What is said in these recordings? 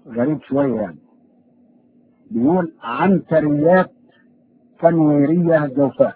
غريب شوية يعني بيقول عنتريات تنويرية جوفاء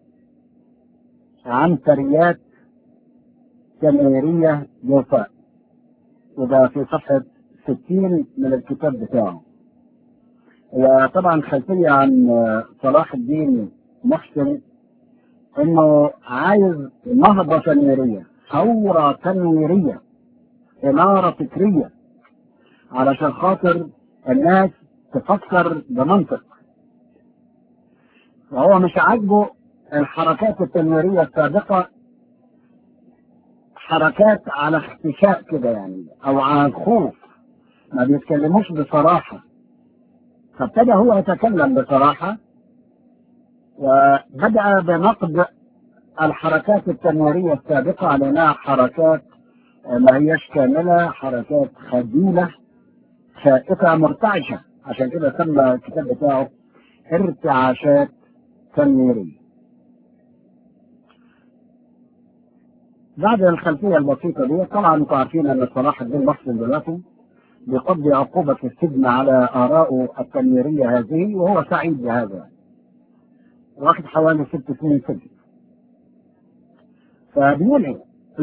عنتريات تنويرية جوفاء وده في صفحة 60 من الكتاب بتاعه وطبعا خلفية عن صلاح الدين محسن انه عايز نهضة تنويرية ثورة تنويرية إنارة فكرية علشان خاطر الناس تفكر بمنطق وهو مش عاجبه الحركات التنويرية السابقة حركات على اختشاء كده يعني او على الخوف ما بيتكلموش بصراحة فابتدى هو يتكلم بصراحة وبدأ بنقد الحركات التنويرية السابقة على انها حركات ما هيش كاملة حركات خجولة خائفة مرتعشة عشان كده سمى الكتاب بتاعه ارتعاشات تنويرية بعد الخلفية البسيطة دي طبعا انتم عارفين ان صلاح الدين محسن دلوقتي بيقضي عقوبة السجن على آرائه التنويرية هذه وهو سعيد بهذا واخد حوالي ست سنين سجن فبيقول ايه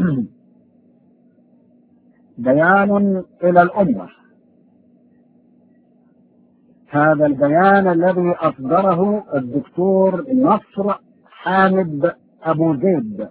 بيان إلى الأمة هذا البيان الذي أصدره الدكتور نصر حامد أبو زيد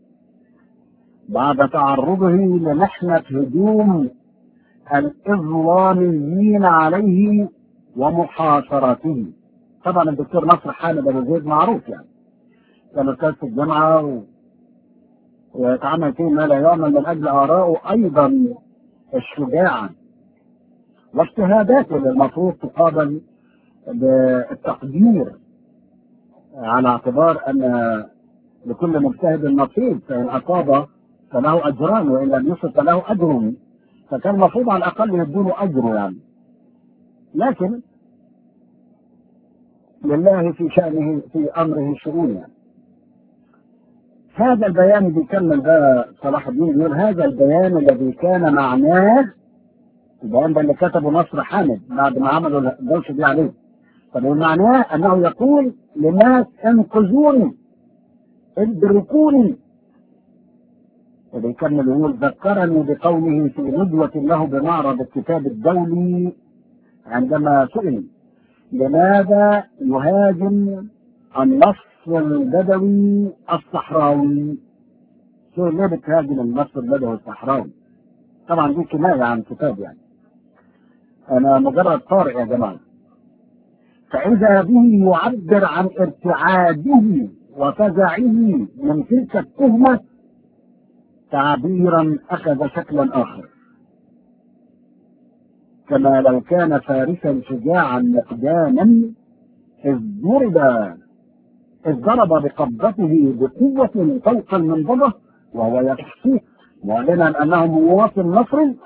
بعد تعرضه لمحنة هجوم الإظلاميين عليه ومحاصرته طبعا الدكتور نصر حامد أبو زيد معروف يعني كان أستاذ في الجامعة و... ويتعامل فيه ما لا يعمل من أجل آرائه أيضا الشجاعة واجتهاداته اللي المفروض تقابل بالتقدير على اعتبار أن لكل مجتهد نصيب فإن أصاب فله أجران وإن لم يصب فله أجر فكان المفروض على الأقل يدونه أجره يعني لكن لله في شأنه في أمره شؤون يعني هذا البيان بيكمل بقى صلاح الدين يقول هذا البيان الذي كان معناه البيان ده اللي كتبه نصر حامد بعد ما عملوا الدوشه دي عليه طب معناه انه يقول للناس انقذوني ادركوني وبيكمل يقول ذكرني بقوله في ندوة له بمعرض الكتاب الدولي عندما سئل لماذا يهاجم النص البدوي الصحراوي شو ليه بتهاجم النص البدوي الصحراوي طبعا دي كناية عن كتاب يعني انا مجرد قارئ يا جماعة فاذا به يعبر عن ارتعاده وفزعه من تلك التهمة تعبيرا اخذ شكلا اخر كما لو كان فارسا شجاعا مقداما اذ ضرب إذ ضرب بقبضته بقوة فوق المنضدة وهو يصيح معلنا أنه مواطن مصري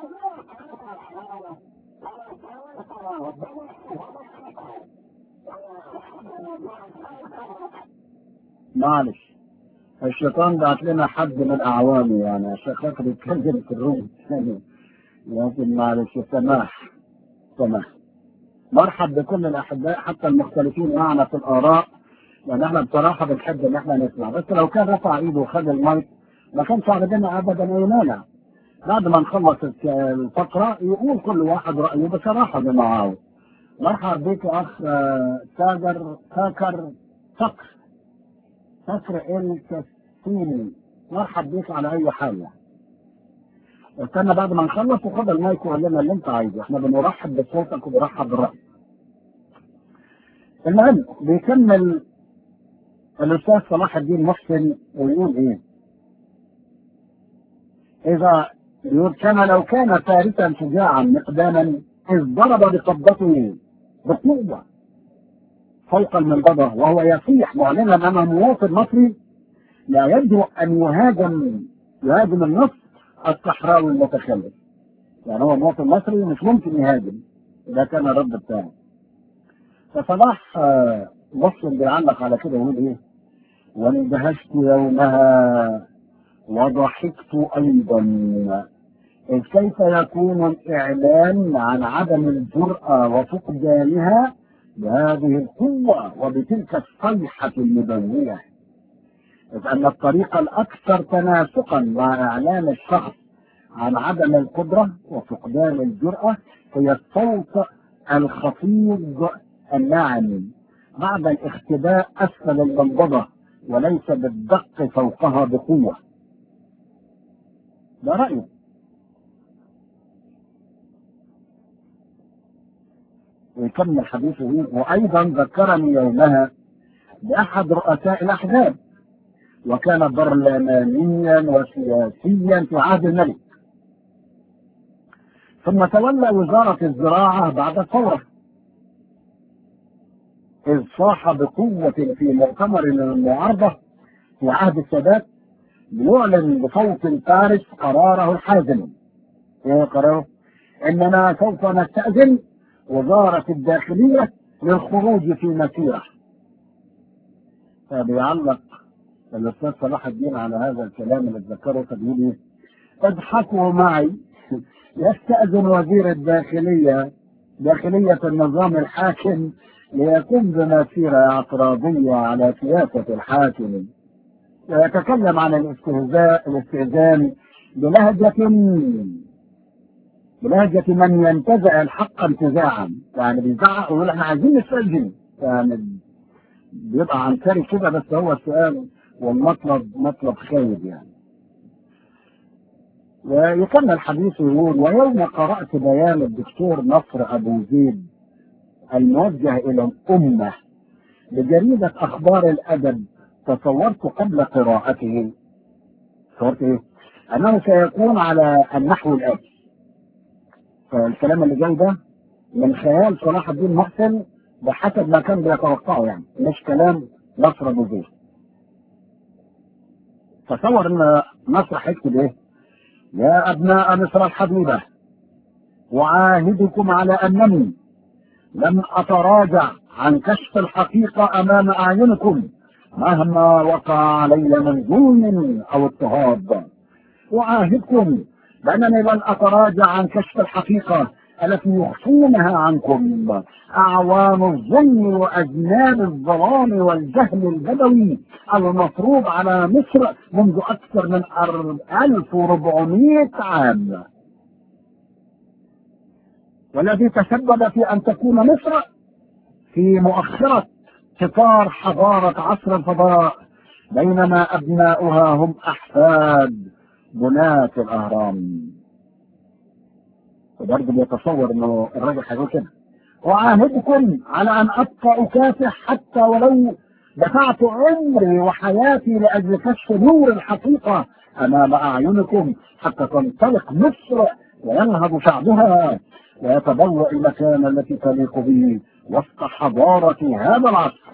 معلش الشيطان بعت لنا حد من أعوانه يعني عشان خاطر يتكلم في الروم الثاني لكن معلش سماح سماح مرحب بكل الأحباء حتى المختلفين معنا في الآراء يعني احنا بصراحه بنحب ان احنا نسمع بس لو كان رفع ايده وخد المايك ما كانش عندنا ابدا اي مانع بعد ما نخلص الفقره يقول كل واحد رايه بصراحه زي ما عاوز مرحبا بك اخ تاجر تاكر تكر تكر الكسيني مرحبا بك على اي حال يعني استنى بعد ما نخلص وخد المايك وقول لنا اللي انت عايزه احنا بنرحب بصوتك وبنرحب بالراي المهم بيكمل الاستاذ صلاح الدين محسن ويقول ايه اذا يقول كما لو كان فارسا شجاعا مقداما اذ ضرب بقبضته بقوه فوق المنضده وهو يصيح معلنا انه مواطن مصري لا يجرؤ ان يهاجم يهاجم النص الصحراوي المتخلف يعني هو مواطن مصري مش ممكن يهاجم ده كان الرد بتاعه فصلاح محسن بيعلق على كده يقول ايه واندهشت يومها وضحكت ايضا إذ كيف يكون الإعلان عن عدم الجرأة وفقدانها بهذه القوة وبتلك الصيحة المدوية إذ أن الطريقة الأكثر تناسقا مع إعلان الشخص عن عدم القدرة وفقدان الجرأة هي الصوت الخفيض الناعم بعد الاختباء أسفل المنضدة وليس بالدق فوقها بقوة ده رأيه ويكمل حديثه وأيضا ذكرني يومها بأحد رؤساء الأحزاب وكان برلمانيا وسياسيا في عهد الملك ثم تولى وزارة الزراعة بعد الثورة إذ صاح بقوة في مؤتمر المعارضة في عهد السادات ليعلن بصوت فارس قراره الحازم. إيه قراره؟ إننا سوف نستأذن وزارة الداخلية للخروج في مسيرة. فبيعلق الأستاذ صلاح الدين على هذا الكلام اللي اتذكره فبيقول إيه؟ اضحكوا معي يستأذن وزير الداخلية داخلية النظام الحاكم ليقوم بمسيرة اعتراضية على سياسة الحاكم ويتكلم عن الاستهزاء الاستئذان بلهجة بلهجة من ينتزع الحق انتزاعا يعني بيزعق ويقول احنا عايزين نستأذن يعني بيبقى عنصري كده بس هو السؤال والمطلب مطلب خايب يعني ويكمل حديثه يقول ويوم قرأت بيان الدكتور نصر أبو زيد الموجه إلى الأمة بجريدة أخبار الأدب تصورت قبل قراءته تصورت إيه؟ أنه سيكون على النحو الآتي فالكلام اللي جاي ده من خيال صلاح الدين محسن بحسب ما كان بيتوقعه يعني مش كلام نصر أبو زيد تصور ان نصر هيكتب ايه؟ يا ابناء مصر الحبيبه اعاهدكم على انني لم اتراجع عن كشف الحقيقه امام اعينكم مهما وقع علي من ظلم او اضطهاد اعاهدكم بانني لن اتراجع عن كشف الحقيقه التي يخفونها عنكم أعوان الظلم وأذناب الظلام والجهل البدوي المفروض على مصر منذ أكثر من 1400 عام والذي تسبب في أن تكون مصر في مؤخرة قطار حضارة عصر الفضاء بينما أبناؤها هم أحفاد بناة الأهرام وبرضه بيتصور انه الراجل هيقول كده واعاهدكم على ان ابقى اكافح حتى ولو دفعت عمري وحياتي لاجل كشف نور الحقيقه امام اعينكم حتى تنطلق مصر وينهض شعبها ويتبوأ المكان التي تليق به وسط حضارة هذا العصر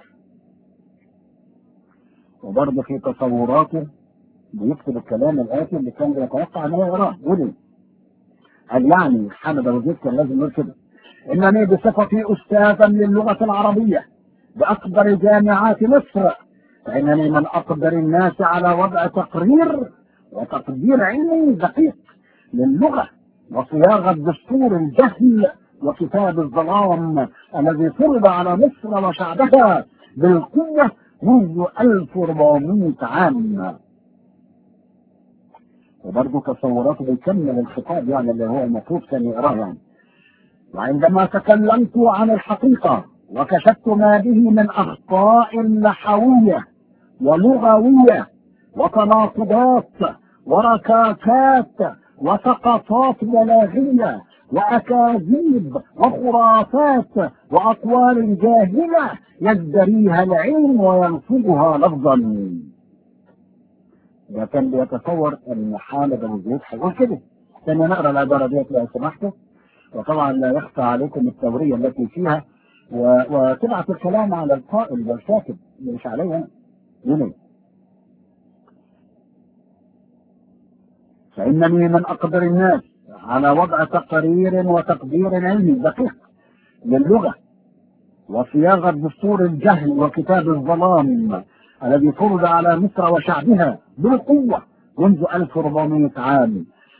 وبرضه في تصوراته بيكتب الكلام الآتي اللي كان بيتوقع أنه يقراه يقول قال يعني حمد ابو زيد كان لازم يقول كده انني بصفتي استاذا للغه العربيه باكبر جامعات مصر فانني من اقدر الناس على وضع تقرير وتقدير علمي دقيق للغه وصياغه دستور الجهل وكتاب الظلام الذي فرض على مصر وشعبها بالقوه منذ 1400 عام وبرضه تصوراته بيكمل الخطاب يعني اللي هو المفروض كان يقراه يعني وعندما تكلمت عن الحقيقة وكشفت ما به من أخطاء نحوية ولغوية وتناقضات وركاكات وسقطات بلاغية وأكاذيب وخرافات وأقوال جاهلة يزدريها العلم وينصبها لفظا ده كان بيتصور ان حامد ابو زيد هيقول كده ثاني نقرا العباره ديت لو سمحتوا وطبعا لا يخفى عليكم التوريه التي فيها و... وتبعت الكلام على القائل والكاتب مش عليا يلي فانني من اقدر الناس على وضع تقرير وتقدير علمي دقيق للغه وصياغه دستور الجهل وكتاب الظلام الذي فرض على مصر وشعبها بالقوة منذ 1400 عام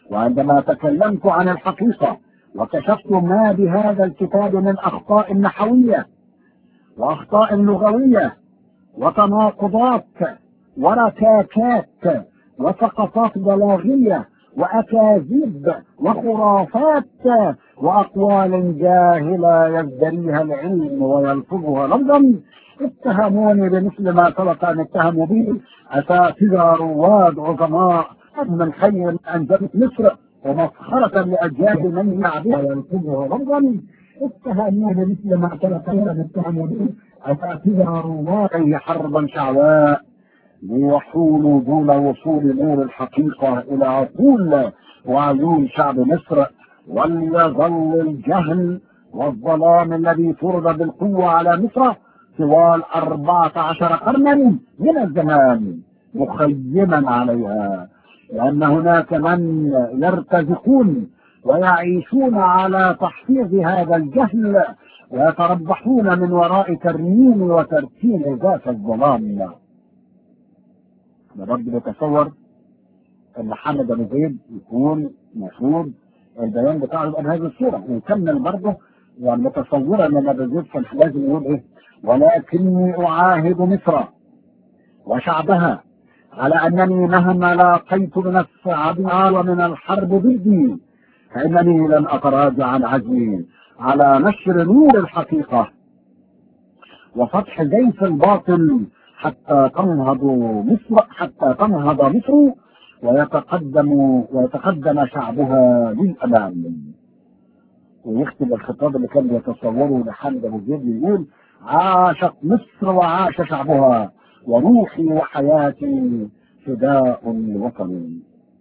وعندما تكلمت عن الحقيقة وكشفت ما بهذا الكتاب من أخطاء نحوية وأخطاء لغوية وتناقضات وركاكات وسقطات بلاغية وأكاذيب وخرافات وأقوال جاهلة يزدريها العلم ويلفظها لفظا اتهموني بمثل ما سبق أن اتهموا به أساتذة رواد عظماء من خير أنجبت مصر ومسخرة لأجيال من يعبد ويلفظها لفظا اتهموني بمثل ما سبق أن اتهموا به أساتذة رواد حربا شعواء ليحولوا دون وصول نور الحقيقة إلى عقول وعيون شعب مصر وليظل الجهل والظلام الذي فرض بالقوة على مصر طوال أربعة عشر قرنا من الزمان مخيما عليها لأن هناك من يرتزقون ويعيشون على تحفيظ هذا الجهل ويتربحون من وراء ترميم وترتيل ذات الظلام انا برضه بتصور ان محمد ابو زيد يكون المفروض البيان بتاعه يبقى بهذه الصوره ونكمل برضه يعني متصوره ان ابو زيد كان لازم يقول ايه ولكني اعاهد مصر وشعبها على انني مهما لاقيت من الصعاب ومن الحرب ضدي فانني لن اتراجع عن عزمي على نشر نور الحقيقه وفتح زيف الباطل حتى تنهض مصر حتى تنهض مصر ويتقدم ويتقدم شعبها للامام ويختم الخطاب اللي كان يتصوره لحمد ابو زيد يقول عاشت مصر وعاش شعبها وروحي وحياتي فداء لوطني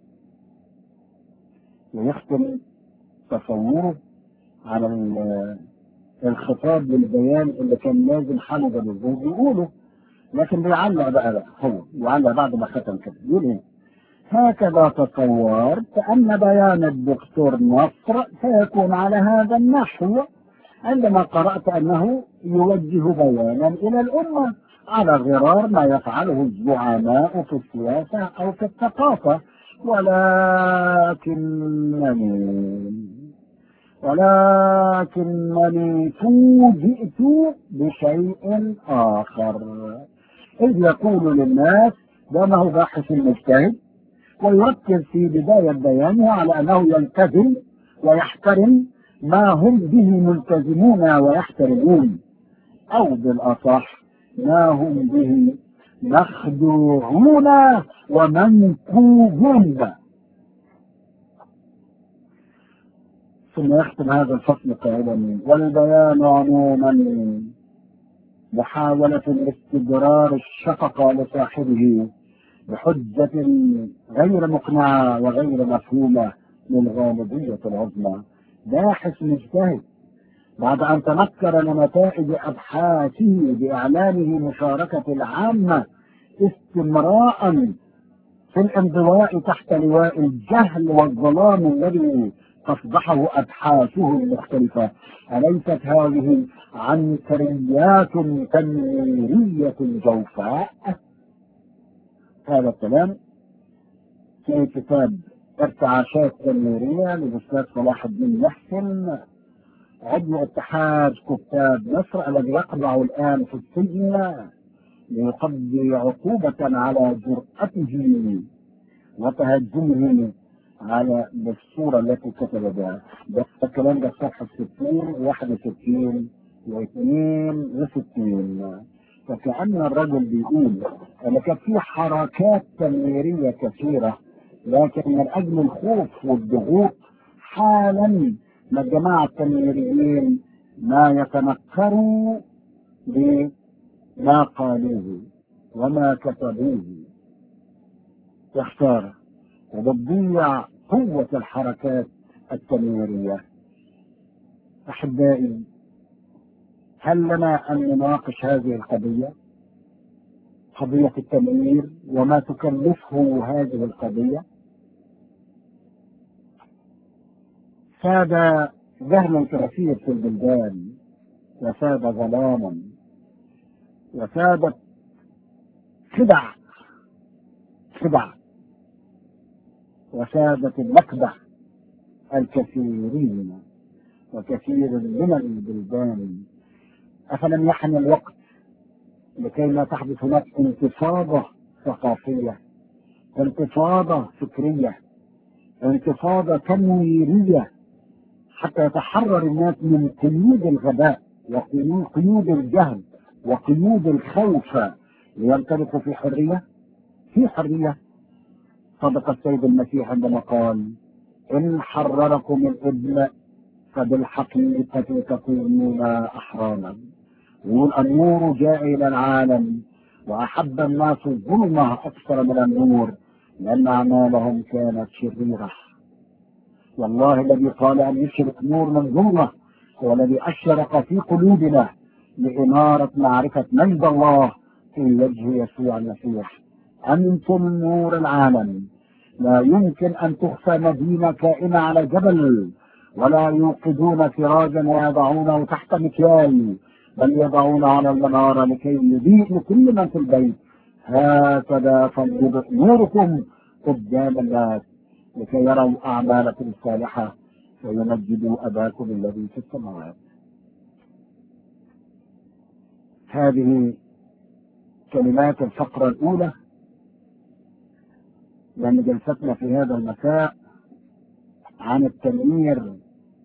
ويختم تصوره على الخطاب للبيان اللي كان لازم حمد ابو زيد يقوله لكن بيعلق بقى, بقى هو بيعلق بعد ما ختم كده يقول ايه هكذا تصورت ان بيان الدكتور نصر سيكون على هذا النحو عندما قرأت انه يوجه بيانا الى الامة على غرار ما يفعله الزعماء في السياسة او في الثقافة ولكنني ولكنني فوجئت بشيء آخر إذ يقول للناس بأنه باحث مجتهد ويركز في بداية بيانه على أنه يلتزم ويحترم ما هم به ملتزمون ويحترمون أو بالأصح ما هم به مخدوعون ومنكوبون ثم يختم هذا الفصل قائلا والبيان عموما محاولة لاستدرار الشفقة لصاحبه بحجة غير مقنعة وغير مفهومة للغالبية العظمى باحث مجتهد بعد أن تنكر لنتائج أبحاثه بإعلانه مشاركة العامة استمراء في الانضواء تحت لواء الجهل والظلام الذي تصبحه أبحاثه المختلفة أليست هذه عنتريات تنويرية جوفاء هذا الكلام في كتاب ارتعاشات تنويرية للأستاذ صلاح الدين محسن عضو اتحاد كتاب مصر الذي يقبع الآن في السجن ليقضي عقوبة على جرأته وتهجمه على بالصورة التي كتب بها بس الكلام ده صفحة 60 61 و62 فكأن الرجل بيقول أن كان في حركات تنويرية كثيرة لكن من أجل الخوف والضغوط حالا ما الجماعة التنويريين ما يتنكروا بما قالوه وما كتبوه يختار وبتضيع قوة الحركات التنويرية أحبائي هل لنا أن نناقش هذه القضية قضية التنوير وما تكلفه هذه القضية ساد جهل كثير في البلدان وساد ظلاما وسادت خدع خدع وسادت النكبة الكثيرين وكثير من البلدان أفلم يحن الوقت لكي لا تحدث هناك انتفاضة ثقافية انتفاضة فكرية انتفاضة تنويرية حتى يتحرر الناس من قيود الغباء وقيود الجهل وقيود الخوف لينطلقوا في حرية في حرية صدق السيد المسيح عندما قال إن حرركم الابن فبالحقيقة تكونون أحراما يقول النور جاء إلى العالم وأحب الناس الظلمة أكثر من النور لأن أعمالهم كانت شريرة والله الذي قال أن يشرق نور من ظلمة هو الذي أشرق في قلوبنا لإنارة معرفة مجد الله في وجه يسوع المسيح أنتم نور العالم لا يمكن أن تخفى مدينة كائنة على جبل ولا يوقدون سراجا ويضعونه تحت مكيال بل يضعون على المنارة لكي يضيء لكل من في البيت هكذا فليضئ نوركم قدام الناس لكي يروا أعمالكم الصالحة ويمجدوا أباكم الذي في السماوات هذه كلمات الفقرة الأولى لأن جلستنا في هذا المساء عن التنوير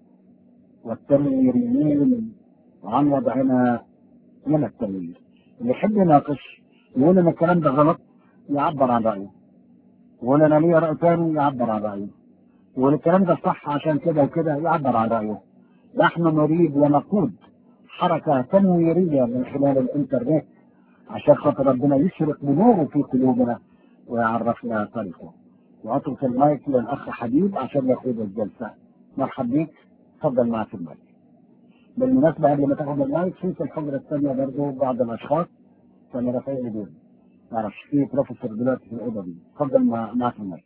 والتنويريين وعن وضعنا من التنوير اللي يحب يناقش يقول ان الكلام ده غلط يعبر عن رايه يقول انا ليا راي ثاني يعبر عن رايه يقول الكلام ده صح عشان كده وكده يعبر عن رايه نحن نريد ونقود حركه تنويريه من خلال الانترنت عشان خاطر ربنا يشرق بنوره في قلوبنا ويعرفنا طريقه واترك المايك للاخ حبيب عشان يقود الجلسه مرحب بيك تفضل معك المايك بالمناسبة قبل ما تاخد المايك في في الحجرة الثانية برضه بعض الأشخاص كانوا رافعين ايديهم معرفش في بروفيسور دلوقتي في الأوضة دي اتفضل مع معك المايك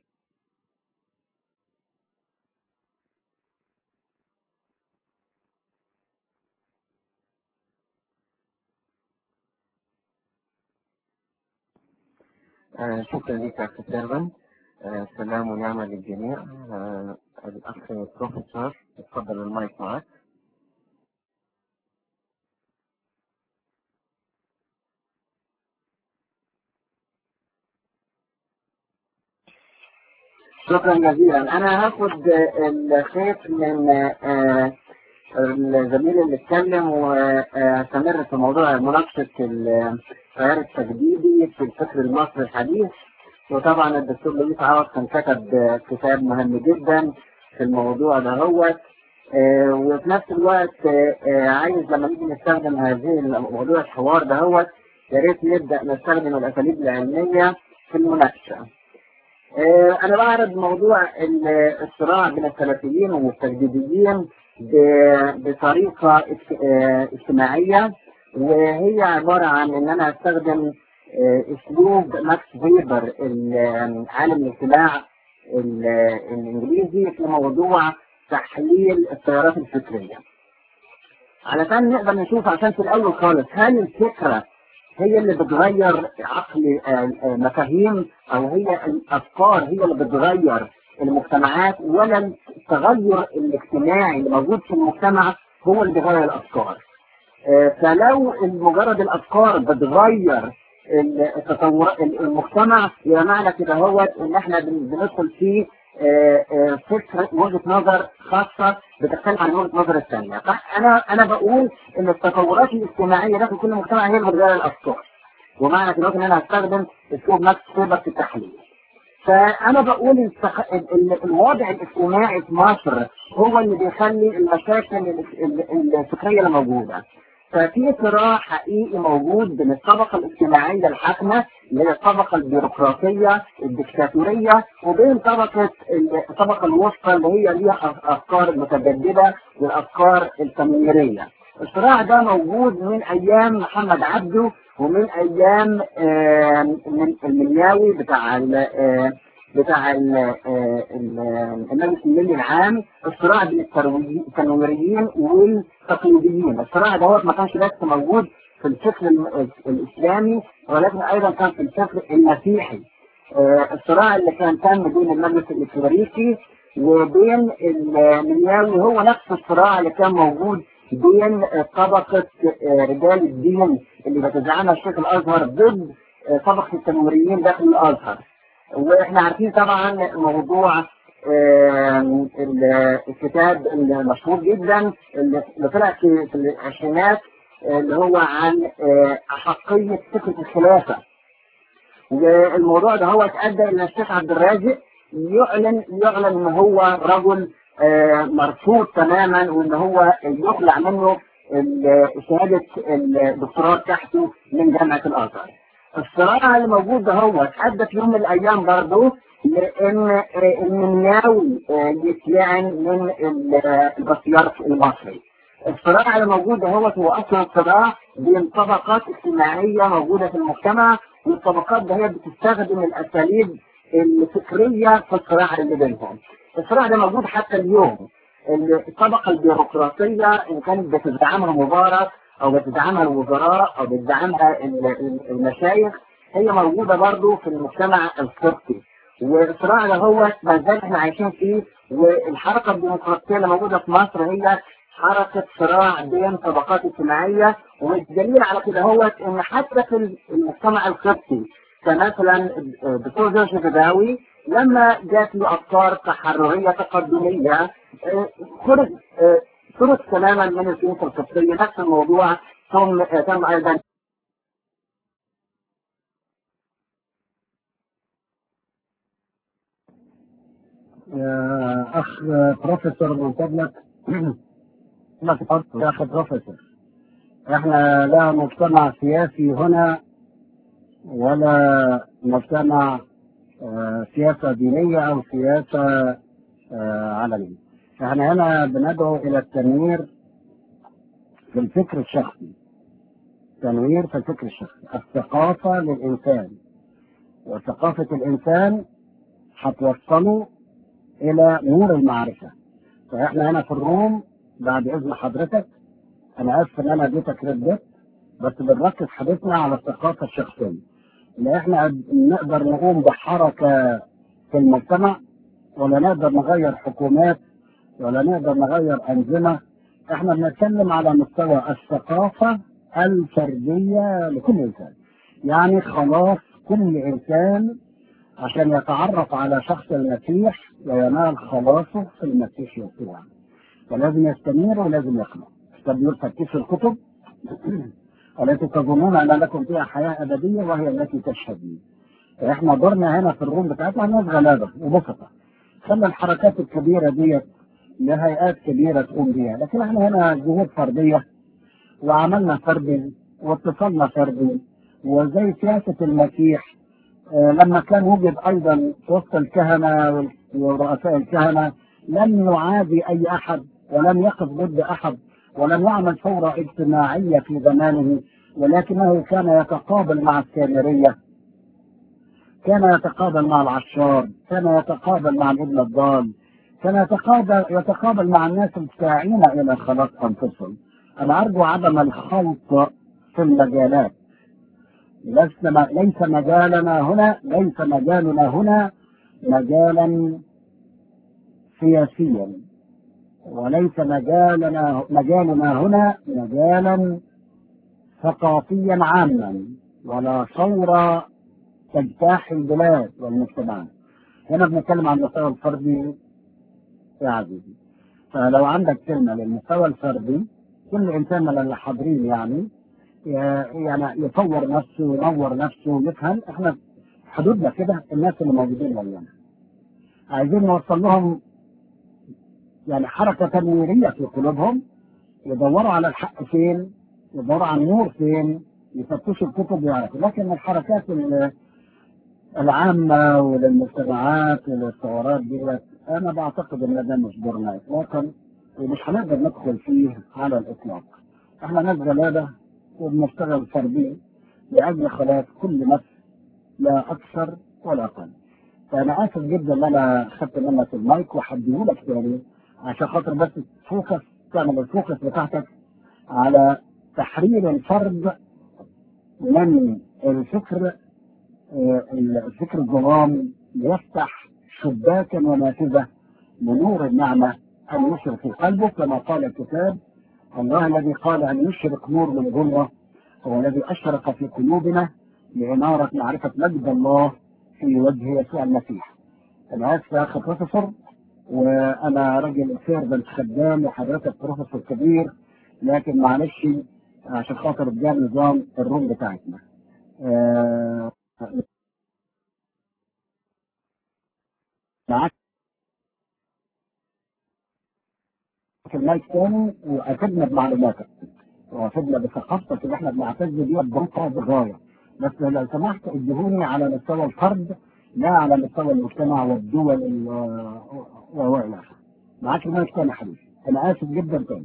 آه شكرا لك يا أخي سيرفن آه سلام ونعمة للجميع آه الأخ بروفيسور اتفضل المايك معك شكرا جزيلا انا هاخد الخيط من آه الزميل اللي اتكلم واستمر في موضوع مناقشه التيار التجديدي في الفكر المصري الحديث وطبعا الدكتور لويس عوض كان كتب كتاب مهم جدا في الموضوع ده هو وفي نفس الوقت عايز لما نيجي نستخدم هذه موضوع الحوار ده هو يا ريت نبدا نستخدم الاساليب العلميه في المناقشه. انا بعرض موضوع الصراع بين السلفيين والتجديديين بطريقه اجتماعيه وهي عباره عن ان انا استخدم اسلوب ماكس فيبر عالم الاجتماع الانجليزي في موضوع تحليل التيارات الفكريه. علشان نقدر نشوف عشان في الاول خالص هل الفكره هي اللي بتغير عقل مفاهيم او هي الافكار هي اللي بتغير المجتمعات ولا التغير الاجتماعي اللي موجود في المجتمع هو اللي بيغير الافكار فلو مجرد الافكار بتغير التطور المجتمع يبقى معنى كده هو ان احنا بندخل في فكره وجهه نظر خاصه بتختلف عن وجهه نظر الثانيه فانا انا بقول ان التطورات الاجتماعيه داخل كل مجتمع هي اللي بتغير الافكار ومعنى كده ان انا هستخدم اسلوب ماكس فيبر في التحليل فانا بقول التخ... الوضع الاجتماعي في مصر هو اللي بيخلي المشاكل الفكريه اللي موجوده ففي صراع حقيقي موجود بين الطبقة الاجتماعية الحاكمة اللي هي الطبقة البيروقراطية الدكتاتورية وبين طبقة الطبقة الوسطى اللي هي ليها أفكار متجددة والأفكار التنويرية. الصراع ده موجود من أيام محمد عبده ومن أيام من المنياوي بتاع بتاع المجلس الملي العام الصراع بين التنويريين والتقليديين الصراع دوت ما كانش بس موجود في الفكر الاسلامي ولكن ايضا كان في الفكر المسيحي آه، الصراع اللي كان تم بين المجلس الإكليريكي وبين المنياوي هو نفس الصراع اللي كان موجود بين طبقة آه، رجال الدين اللي بتزعمها الشيخ الأزهر ضد آه، طبقة التنويريين داخل الأزهر واحنا عارفين طبعا موضوع آم، ال- الكتاب المشهور جدا اللي اللي طلع في في العشرينات آه، اللي هو عن آه، أحقية فكرة الخلافة والموضوع ده هو ادى الى الشيخ عبد الرازق يعلن يعلن ان هو رجل آه، مرفوض تماما وان هو يخلع منه ال- شهاده الدكتوراه بتاعته من جامعه الازهر. الصراع اللي موجود ده هو ادى في يوم من الايام برضه لان آه، المنياوي آه، يتلعن من ال- البطريرك المصري. الصراع اللي موجود ده هو هو اصلا صراع بين طبقات اجتماعيه موجوده في المجتمع والطبقات ده هي بتستخدم الاساليب الفكريه في الصراع اللي بينهم. الصراع ده موجود حتى اليوم. الطبقه البيروقراطيه ان كانت بتدعمها مبارك او بتدعمها الوزراء او بتدعمها ال- ال- المشايخ هي موجوده برضو في المجتمع القبطي. والصراع ده هو ما زال احنا عايشين فيه والحركه الديمقراطيه اللي موجوده في مصر هي حركه صراع بين طبقات اجتماعيه والدليل على كده هو ان حتى في المجتمع القبطي كمثلا الدكتور جورج بداوي لما جات له افكار تحرريه تقدميه آه، خرج آه، خرج تماما من الكنيسه القبطيه نفس الموضوع ثم آه، تم ايضا يا أخ بروفيسور من فضلك لا تفضل يا أخ بروفيسور إحنا لا مجتمع سياسي هنا ولا مجتمع آه، سياسة دينية أو سياسة آه، علنية إحنا هنا بندعو إلى التنوير في الفكر الشخصي تنوير في الفكر الشخصي الثقافة للإنسان وثقافة الإنسان هتوصله إلى نور المعرفة فإحنا هنا في الروم بعد إذن حضرتك أنا آسف إن أنا اديتك ردت بس بنركز حديثنا على الثقافة الشخصية لا إحنا نقدر نقوم بحركة في المجتمع ولا نقدر نغير حكومات ولا نقدر نغير أنظمة إحنا بنتكلم على مستوى الثقافة الفردية لكل إنسان يعني خلاص كل إنسان عشان يتعرف على شخص المسيح وينال خلاصه في المسيح يسوع فلازم يستمر ولازم يقرأ استمر فتشوا الكتب التي تظنون ان لكم فيها حياه ابديه وهي التي تشهد لي. فاحنا دورنا هنا في الروم بتاعتنا ناس غلابه وبسطه. خلى الحركات الكبيره ديت لهيئات كبيره تقوم بيها، لكن احنا هنا جهود فرديه وعملنا فردي واتصلنا فردي وزي سياسه المسيح آه، لما كان وجد ايضا في وسط الكهنه ورؤساء الكهنه لم يعادي اي احد ولم يقف ضد احد ولم يعمل ثوره اجتماعيه في زمانه ولكنه كان يتقابل مع السامريه كان يتقابل مع العشار كان يتقابل مع الابن الضال كان يتقابل يتقابل مع الناس الساعين الى خلاص انفسهم انا ارجو عدم الخلط في المجالات لسنا ليس مجالنا هنا ليس مجالنا هنا مجالا سياسيا وليس مجالنا مجالنا هنا مجالا ثقافيا عاما ولا ثورة تجتاح البلاد والمجتمعات هنا بنتكلم عن المستوى الفردي يا عزيزي فلو عندك كلمة للمستوى الفردي كل إنسان من اللي حاضرين يعني يعني يطور نفسه ينور نفسه يفهم احنا حدودنا كده الناس اللي موجودين ويانا عايزين نوصل لهم يعني حركة تنويرية في قلوبهم يدوروا على الحق فين يدوروا على النور فين يفتشوا الكتب يعرفوا لكن الحركات ال- العامة وللمجتمعات وللثورات دي أنا بعتقد إن ده مش دورنا إطلاقا ومش هنقدر ندخل فيه على الإطلاق إحنا ناس غلابة وبنشتغل فرديا لأجل خلاص كل نفس لا أكثر ولا أقل فأنا آسف جدا إن أنا خدت منك المايك وحديهولك تاني عشان خاطر بس تفوكس تعمل الفوكس بتاعتك على تحرير الفرد من الفكر آه، الفكر الظلام يفتح شباكا ونافذة لنور النعمة أن يشرق في قلبه كما قال الكتاب الله الذي قال أن يشرق نور من ظلمة هو الذي أشرق في قلوبنا لإنارة معرفة مجد الله في وجه يسوع المسيح. أنا آسف يا أخي بروفيسور وأنا راجل سيرفنت خدام وحضرتك بروفيسور كبير لكن معلش عشان خاطر ده نظام الروم بتاعتنا. آه، معاك في المايك تاني وافدنا بمعلوماتك وافدنا بثقافتك اللي احنا بنعتز بيها ببركه بغايه بس لو سمحت اديهوني على مستوى الفرد لا على مستوى المجتمع والدول ال- و الى اخره. معاك المايك تاني يا حبيبي انا اسف جدا تاني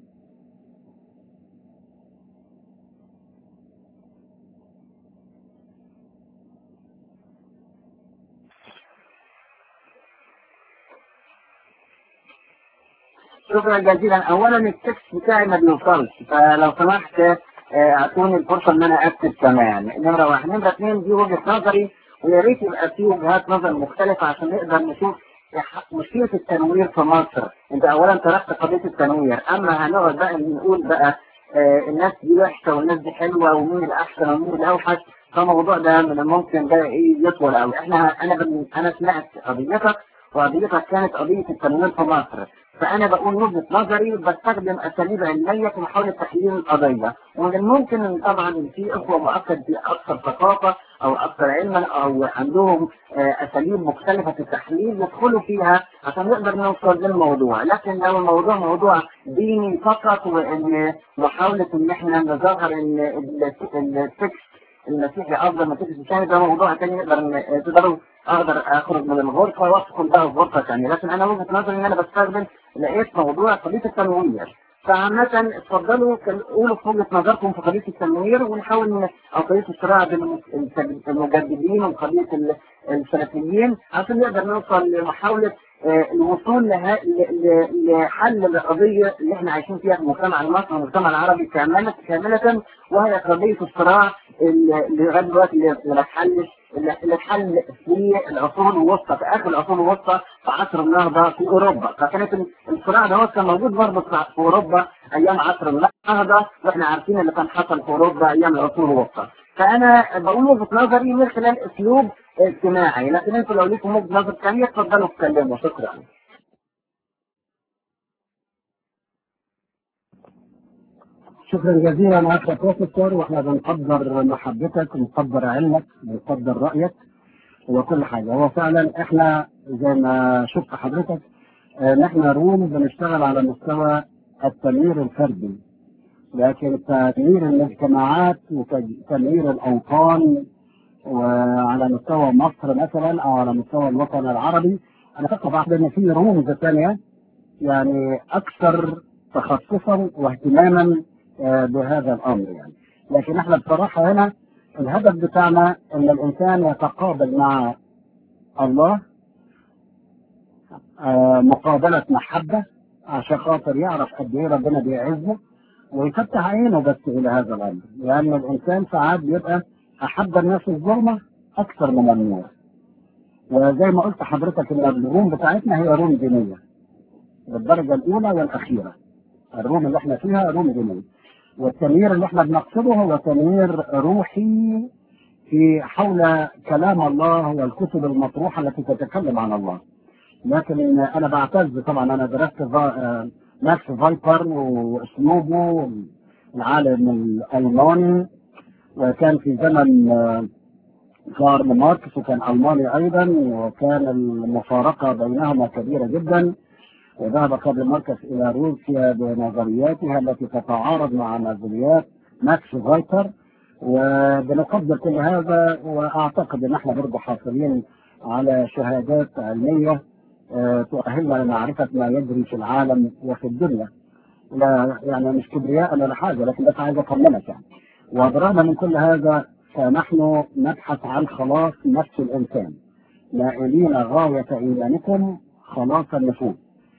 شكرا جزيلا اولا التكست بتاعي ما بيوصلش فلو سمحت آه، اعطوني الفرصه ان انا اكتب كمان نمره واحد نمره اثنين دي وجهه نظري ويا ريت يبقى في وجهات نظر مختلفه عشان نقدر نشوف إح- مشكله التنوير في مصر انت اولا طرحت قضيه التنوير اما هنقعد بقى نقول بقى آه، الناس دي وحشه والناس دي حلوه ومين الاحسن ومين الاوحش فالموضوع ده من الممكن ده ايه يطول قوي احنا انا بن- انا سمعت قضيتك وقضيتك كانت قضيه التنوير في مصر فأنا بقول وجهة نظري بستخدم أساليب علمية في محاولة تحليل القضية ومن الممكن إن طبعا في إخوة مؤكد في أكثر ثقافة أو أكثر علما أو عندهم آه، أساليب مختلفة في التحليل يدخلوا فيها عشان نقدر نوصل للموضوع لكن لو الموضوع موضوع ديني فقط وإن محاولة إن إحنا نظهر إن ال- التكست المسيحي افضل ما تكتب الثاني ده موضوع تاني نقدر ن- تقدروا اقدر اخرج من الغرفه وادخل بقى في غرفه ثانيه لكن انا وجهه نظري ان انا بستخدم لقيت موضوع قضيه التنوير فعامة اتفضلوا كل- قولوا في وجهة نظركم في قضية التنوير ونحاول ن- أو قضية الصراع بين الم- المجددين وقضية ال- السلفيين عشان نقدر نوصل لمحاولة آه، الوصول له- ل- ل- لحل القضية اللي احنا عايشين فيها في المجتمع المصري والمجتمع العربي كاملة كاملة وهي قضية الصراع اللي اللي لغاية دلوقتي اللي اللي ما اتحلش اللي اللي اتحل في العصور الوسطى في آخر العصور الوسطى في عصر النهضة في أوروبا فكانت ال- الصراع ده كان موجود برضه في في أوروبا أيام عصر النهضة وإحنا عارفين اللي كان حصل في أوروبا أيام العصور الوسطى فأنا بقول وجهة نظري من خلال أسلوب اجتماعي لكن انتوا لو ليكم وجهة نظر ثانية اتفضلوا اتكلموا شكرا شكرا جزيلا يا اخي بروفيسور واحنا بنقدر محبتك ونقدر علمك ونقدر رايك وكل حاجه هو فعلا احنا زي ما شفت حضرتك آه، نحن روم بنشتغل على مستوى التنوير الفردي لكن تنوير الاجتماعات وتنوير الاوطان وعلى مستوى مصر مثلا او على مستوى الوطن العربي انا فقط بعد ان في رموز ثانيه يعني اكثر تخصصا واهتماما آه، بهذا الامر يعني لكن احنا بصراحه هنا الهدف بتاعنا ان الانسان يتقابل مع الله آه، مقابله محبه عشان خاطر يعرف قد ايه ربنا بيعزه ويفتح عينه بس الى هذا الامر لان الانسان ساعات بيبقى احب الناس الظلمه اكثر من النور وزي ما قلت حضرتك ان الروم بتاعتنا هي روم دينيه بالدرجه الاولى والاخيره الروم اللي احنا فيها روم دينيه والتنوير اللي احنا بنقصده هو تنوير روحي في حول كلام الله والكتب المطروحه التي تتكلم عن الله لكن انا بعتز طبعا انا درست فا- آه، ماكس فايبر واسلوبه العالم الالماني وكان في زمن آه، كارل ماركس وكان الماني ايضا وكان المفارقه بينهما كبيره جدا وذهب كارل ماركس الى روسيا بنظرياتها التي تتعارض مع نظريات ماكس فايبر وبنقدر كل هذا واعتقد ان احنا برضه حاصلين على شهادات علميه آه، تؤهلنا لمعرفه ما يجري في العالم وفي الدنيا. لا يعني مش كبرياء ولا حاجه لكن بس عايز اطمنك يعني. وبالرغم من كل هذا فنحن نبحث عن خلاص نفس الانسان. نائلين غايه ايمانكم خلاص النفوس.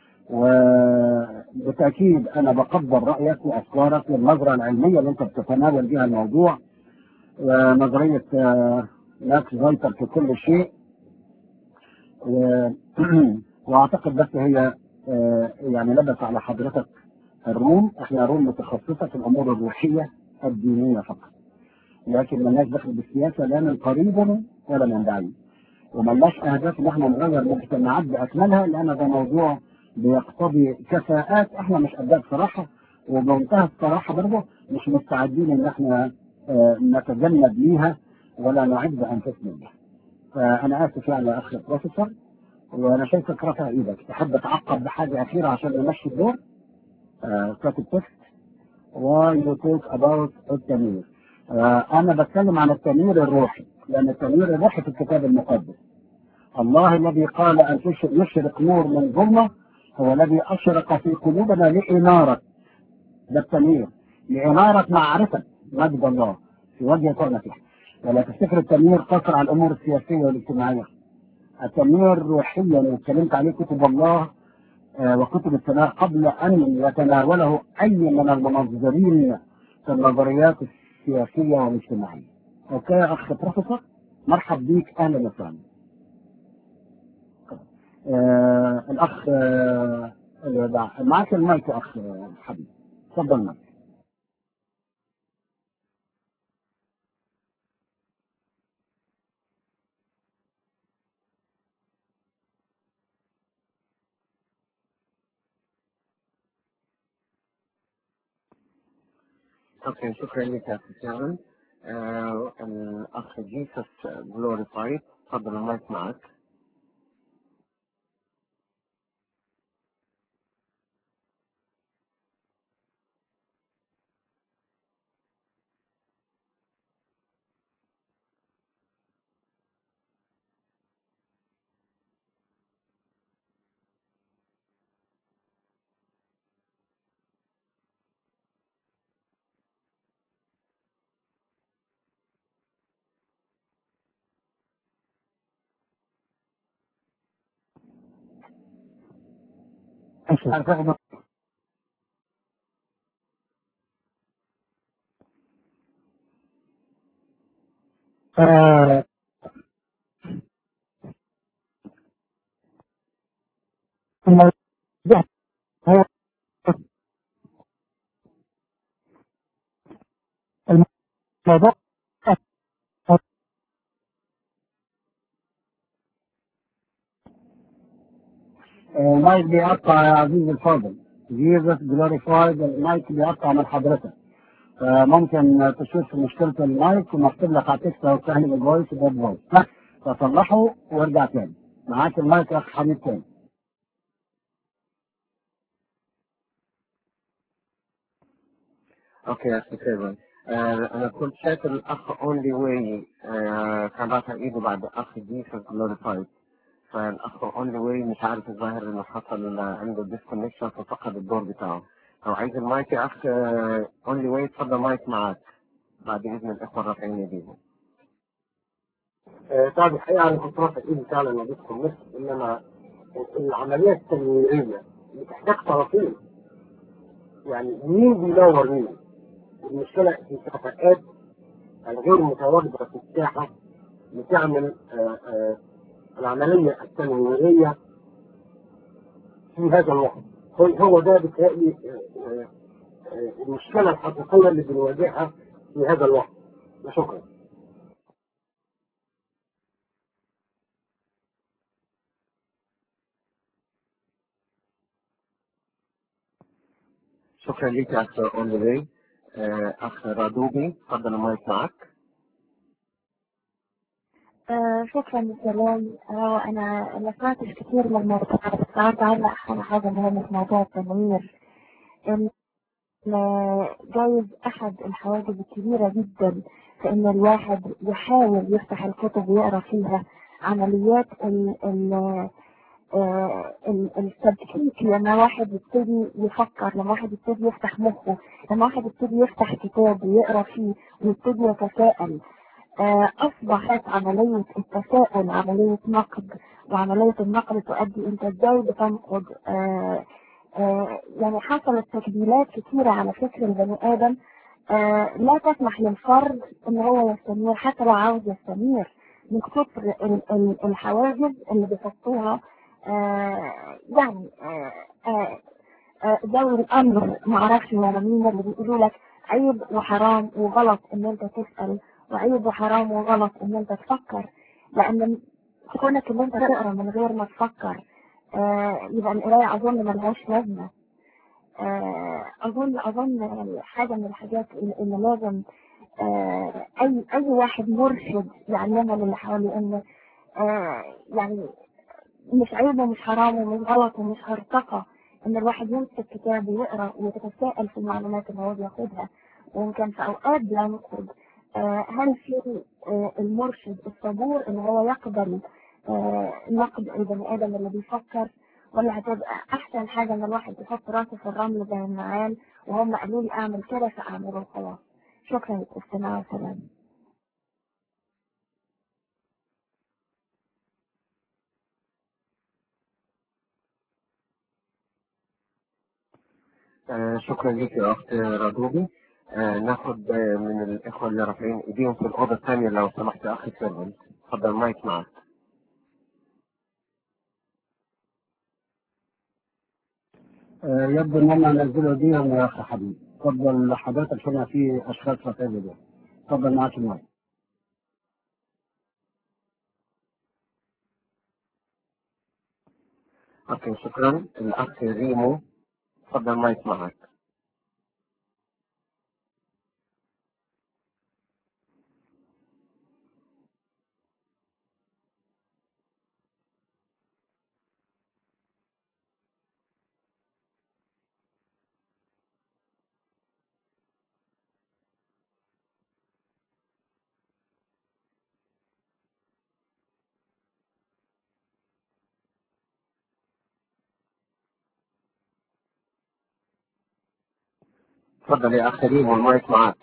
وبالتاكيد انا بقدر رايك وافكارك والنظره العلميه اللي انت بتتناول بها الموضوع ونظريه آه، لا تسيطر في كل شيء و... واعتقد بس هي آه، يعني لبس على حضرتك الروم احنا روم متخصصه في الامور الروحيه الدينيه فقط لكن مالناش دخل بالسياسه لا من قريب ولا من بعيد وملناش اهداف ان احنا نغير مجتمعات باكملها لان ده موضوع بيقتضي كفاءات احنا مش قدها بصراحه وبمنتهى الصراحه برضه مش مستعدين ان احنا آه، نتجنب ليها ولا نعد انفسنا ليها. فانا اسف يعني يا اخ بروفيسور وانا شايفك رافع ايدك تحب تعقب بحاجه اخيره عشان نمشي الدور كاتب تكست why you talk about التنوير آه، انا بتكلم عن التنوير الروحي لان التنوير الروحي في الكتاب المقدس الله الذي قال ان تش- يشرق نور من ظلمه هو الذي اشرق في قلوبنا لاناره ده التنوير لاناره معرفه مجد الله في وجه المسيح ولا تفتكر التنوير قصر على الامور السياسيه والاجتماعيه التنوير روحيا واتكلمت عليه كتب الله آه، وكتب السماء قبل ان يتناوله اي من المنظرين في النظريات السياسيه والاجتماعيه. اوكي يا اخ بروفيسور مرحب بيك اهلا وسهلا. آه الاخ آه اللي بعد- معك المايك يا اخ آه، حبيبي تفضل معك. اوكي شكرا لك يا اخي شارون آه الاخ جيسس جلوريفايد تفضل المايك معك آه، الموضوع هو الموضوع آه، المايك بيقطع يا عزيزي الفاضل جيزس جلوريفايد المايك بيقطع من حضرتك فممكن تشوف مشكلة المايك ونكتب لك على تكست او تهني بالفويس ده فويس فصلحه وارجع تاني معاك المايك يا اخ حميد تاني اوكي يا اخي سيفن آه انا كنت شايف الاخ اونلي واي آه كان رافع ايده بعد اخ جيسس جلوريفايد فالاخ اونلي واي مش عارف الظاهر انه حصل عنده ديسكونكشن ففقد الدور بتاعه لو عايز المايك يا اخ اونلي واي اتفضل مايك معاك بعد اذن الاخوه الرافعين ايديهم طبعا الحقيقه انا كنت رافع ايدي فعلا ما بيدخل نفس انما العمليه التنويريه بتحتاج طرفين يعني مين بينور مين المشكله في الكفاءات الغير متواجده في الساحه بتعمل آه، آه، العمليه التنويريه في هذا الوقت هو هو ده بيتهيألي آه، آه، آه، المشكله الحقيقيه اللي بنواجهها في هذا الوقت وشكرا شكرا لك يا اخ اونلي واي آه اخ رادوبي اتفضل المايك معك آه شكرا للكلام آه انا ما سمعتش كتير من الموضوع بس عايزه اعلق على حاجه مهمه في موضوع التنوير ان آه، جايز احد الحواجز الكبيره جدا في ان الواحد يحاول يفتح الكتب ويقرا فيها عمليات ال ال آه، ال- التدقيق لما واحد يبتدي يفكر لما واحد يبتدي يفتح مخه لما واحد يبتدي يفتح كتاب ويقرا فيه ويبتدي يتساءل آه، أصبحت عملية التساؤل عملية نقد وعملية النقد تؤدي أنت إزاي بتنقد آه، آه، يعني حصلت تكبيلات كثيرة على فكر البني آدم آه، لا تسمح للفرد إن هو يستمر حتى لو عاوز يستمر من كتر ال- ال- الحواجز اللي بيحطوها آه، يعني آه، آه، آه، ذوي الامر ما اعرفش ولا مين اللي بيقولوا لك عيب وحرام وغلط ان انت تسال وعيب وحرام وغلط ان انت تفكر لان كونك ان انت تقرا من غير ما تفكر آه، يبقى القرايه اظن ملهاش لازمه آه، اظن اظن يعني حاجه من الحاجات اللي اللي لازم آه، اي اي واحد مرشد يعلمها للي حواليه ان آه، يعني مش عيب ومش حرام ومش غلط ومش هرطقة ان الواحد يمسك كتاب ويقرا ويتساءل في المعلومات اللي هو بياخدها وان كان في اوقات بينقد آه، هل في آه، المرشد الصبور اللي هو يقبل آه، نقد البني ادم اللي بيفكر ولا هتبقى احسن حاجه ان الواحد يحط راسه في الرمل زي النعال وهم قالوا لي اعمل كده فاعمله خلاص شكرا للاستماع وسلام آه شكرا لك يا اخت رادوبي آه ناخد آه من الاخوه اللي رافعين ايديهم في الاوضه الثانيه لو سمحت يا اخي سيرفنت اتفضل المايك معك آه، يبدو ان هم نزلوا ايديهم يا اخي حبيبي اتفضل حضرتك هنا في اشخاص رافعين ايديهم اتفضل معاك المايك اوكي شكرا الاخ ريمو اتفضل المايك معك اتفضل يا اخ ريمو المايك معك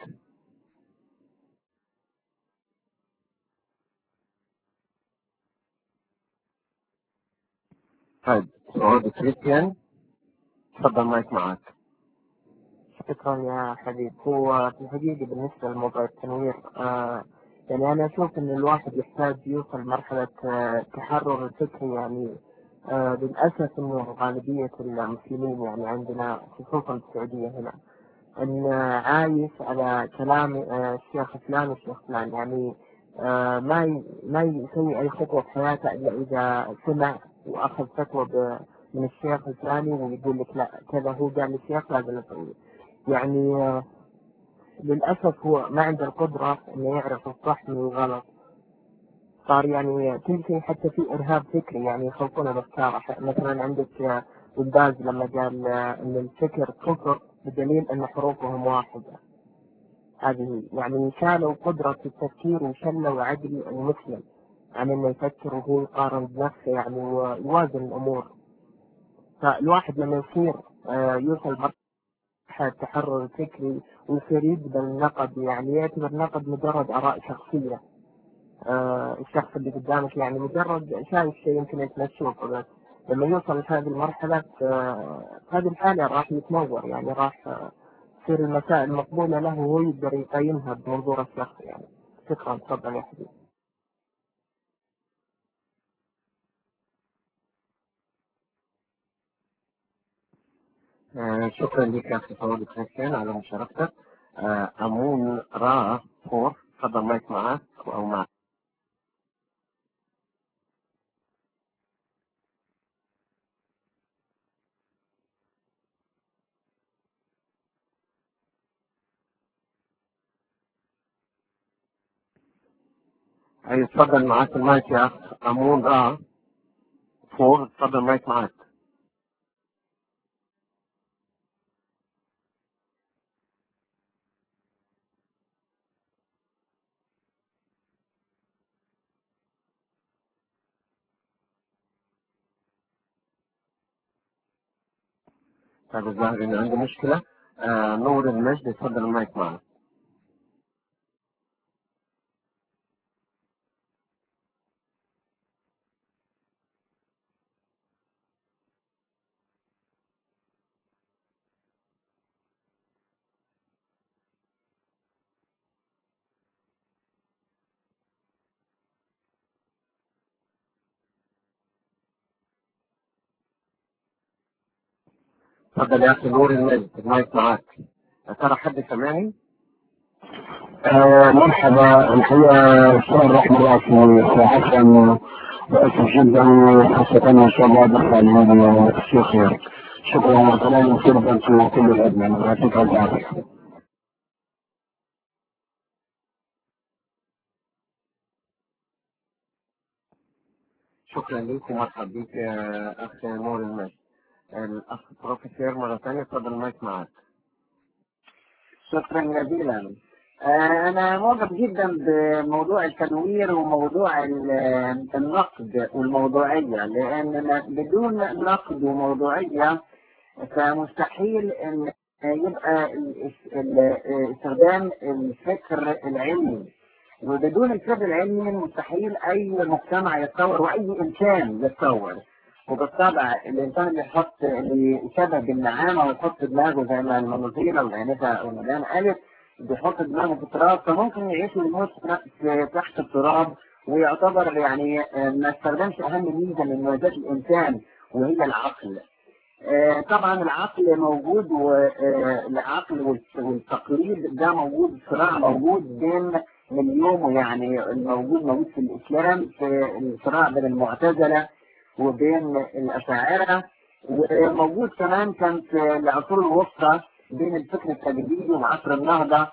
طيب سعود كريستيان اتفضل المايك معك شكرا يا حبيب هو في الحقيقة بالنسبة لموضوع التنوير آه يعني أنا أشوف إن الواحد يحتاج يوصل مرحلة آه تحرر الفكري يعني آه للأسف إنه غالبية المسلمين يعني عندنا خصوصا في السعودية هنا إن آه، عايش على كلام آه الشيخ فلان والشيخ فلان يعني آه ما ي- ما يسوي أي خطوة في حياته إلا إذا سمع وأخذ فتوى ب- من الشيخ الفلاني ويقول لك لا كذا هو قال للشيخ لازم نسويه يعني آه، للأسف هو ما عنده القدرة إنه يعرف الصح من الغلط صار يعني تمشي حتى في إرهاب فكري يعني يخلطون الأفكار ح- مثلا عندك آه، ونداز لما قال آه، إن الفكر كفر بدليل أن حروفهم واحدة هذه يعني شالوا قدرة التفكير وشلوا عقل المسلم عن إنه يفكر وهو يقارن بنفسه يعني ويوازن الأمور فالواحد لما يصير آه، يوصل مرحلة التحرر الفكري ويصير يقبل النقد يعني يعتبر النقد مجرد آراء شخصية آه الشخص اللي قدامك يعني مجرد شايف شيء يمكن انت ما تشوفه بس لما يوصل لهذه المرحلة آه في هذه الحالة راح يتنور يعني راح آه، تصير المسائل مقبولة له وهو يقدر يقيمها بمنظور الشخصي يعني شكرا تفضل يا حبيبي آه شكرا لك يا اخي سعود كريستيان على مشاركتك آه امون را فور اتفضل المايك معك او معك اي اتفضل معك المايك يا اخ امون را فور اتفضل المايك معك طيب الظاهر ان عنده مشكلة آه نور المجد اتفضل المايك معك اتفضل يا اخي نور المجد المايك معاك يا ترى حد سامعني؟ آه مرحبا الحقيقة الشهر الرحمن الرحيم وحسن وأسف جدا خاصة إن شاء الله دخل هذا الشيخ شكرا وكلام سربا في كل الأدنى يعطيك العافية شكرا ليك ومرحبا بيك يا اخ نور المجد الاخ بروفيسور مرة ثانية اتفضل المايك معاك شكرا جزيلا آه، أنا معجب جدا بموضوع التنوير وموضوع ال- النقد والموضوعية لأن بدون نقد وموضوعية فمستحيل أن يبقى ال- ال- استخدام الفكر العلمي وبدون الفكر العلمي مستحيل أي مجتمع يتطور وأي إنسان يتطور وبالطبع الإنسان اللي يحط اللي يشبه بالنعامة ويحط دماغه زي ما المنوزيرة والعنفة والمدام قالت بيحط دماغه في التراب فممكن يعيش ويموت في- تحت التراب ويعتبر يعني آه، ما استخدمش أهم ميزة من مميزات الإنسان وهي العقل. آه، طبعا العقل موجود والعقل والتقليد ده موجود صراع موجود بين من يومه يعني الموجود موجود في الإسلام في الصراع بين المعتزلة وبين الأشاعرة وموجود كمان كان في العصور الوسطى بين الفكر التجديدي وعصر النهضة